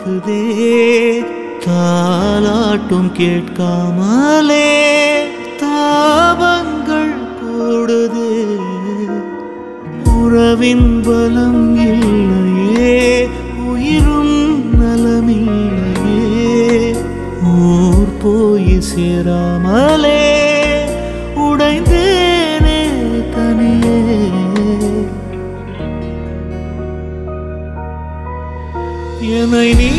கேக்குதே தாலாட்டும் கேட்காமலே தாபங்கள் கூடுதே உறவின் பலம் இல்லையே உயிரும் நலமில்லையே ஊர் போய் சேராமலே உடைந்தேனே தனியே என்னை நீ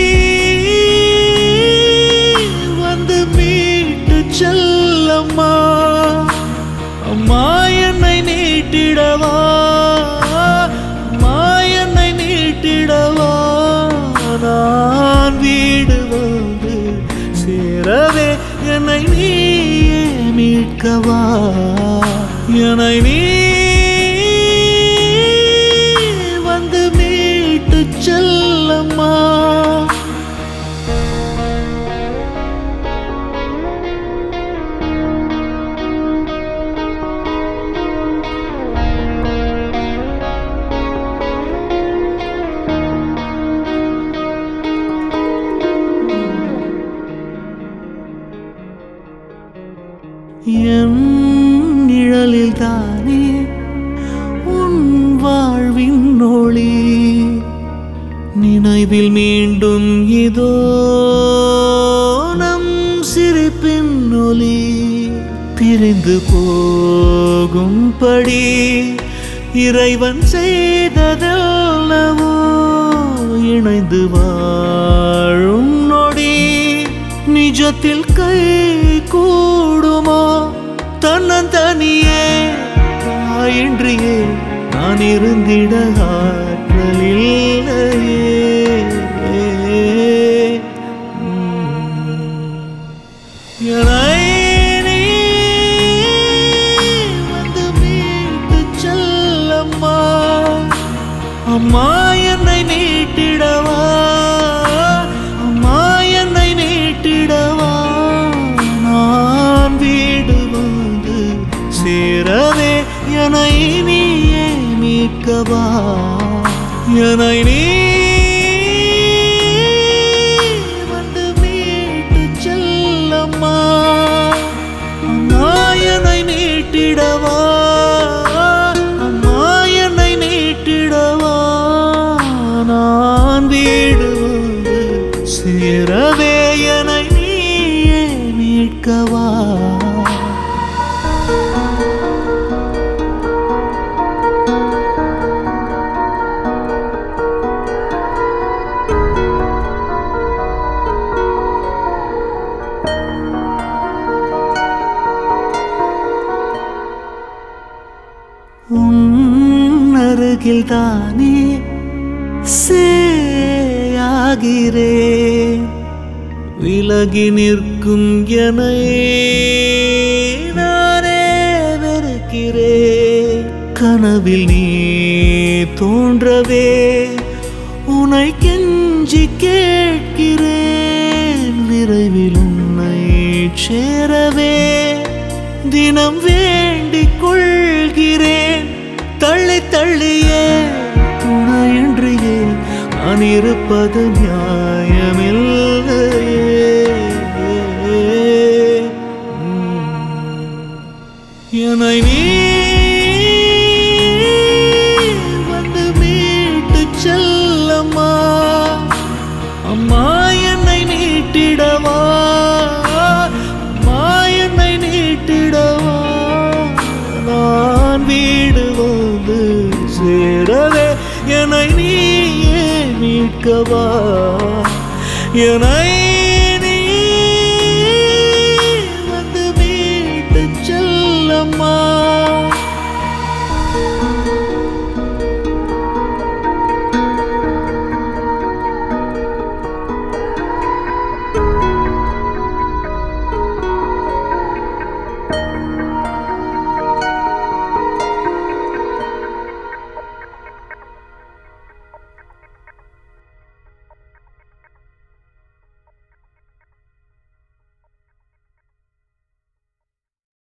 வந்து மீட்டு செல்லம்மா அம்மா என்னை நீட்டிடவா அம்மா என்னை நீட்டிடவா நான் வீடு வந்து சேரவே என்னை நீயே மீட்கவா என்னை நீ வந்து மீட்டு செல்லம்மா என் நிழலில் தானே உன் வாழ்வின் ஒளி நினைவில் மீண்டும் இதோ நம் சிரிப்பின் ஒலி பிரிந்து போகும்படி இறைவன் செய்ததல்லவோ இணைந்து வாழும் நொடி நிஜத்தில் கை கூடுமோ தன்னந்தனியே தாயின்றியே நான் இருந்திட ஆற்றல் இல்லையே உம். என்னை நீ வந்து மீட்டு செல்லம்மா அம்மா என்னை நீட்டிடவா அம்மா என்னை நீட்டிடவா நான் வீடு வந்து சேரவே என்னை நீயே மீட்கவா என்னை நீ வந்து மீட்டு செல்லம்மா அம்மா என்னை நீட்டிடவா அம்மா என்னை நீட்டிடவா நான் வீடு வந்து சேரவே என்னை நீயே மீட்கவா உன் அருகில் தானே சேயாகிறேன் விலகி நிற்கும் என நானே வெறுக்கிறேன் கனவில் நீ தோன்றவே உனை கெஞ்சி கேட்கிறேன் விரைவில் உன்னை சேரவே தினம் வேண்டிக் கொள்கிறேன் தள்ளி தள்ளியே துணையின்றியே நான் இருப்பது நியாயமில்லையே உம். என்னை நீ வந்து மீட்டு செல்லம்மா அம்மா என்னை நீட்டிடவா அம்மா என்னை நீட்டிடவா நான் வீடு வந்து சேரவே என்னை நீயே மீட்கவா என்னை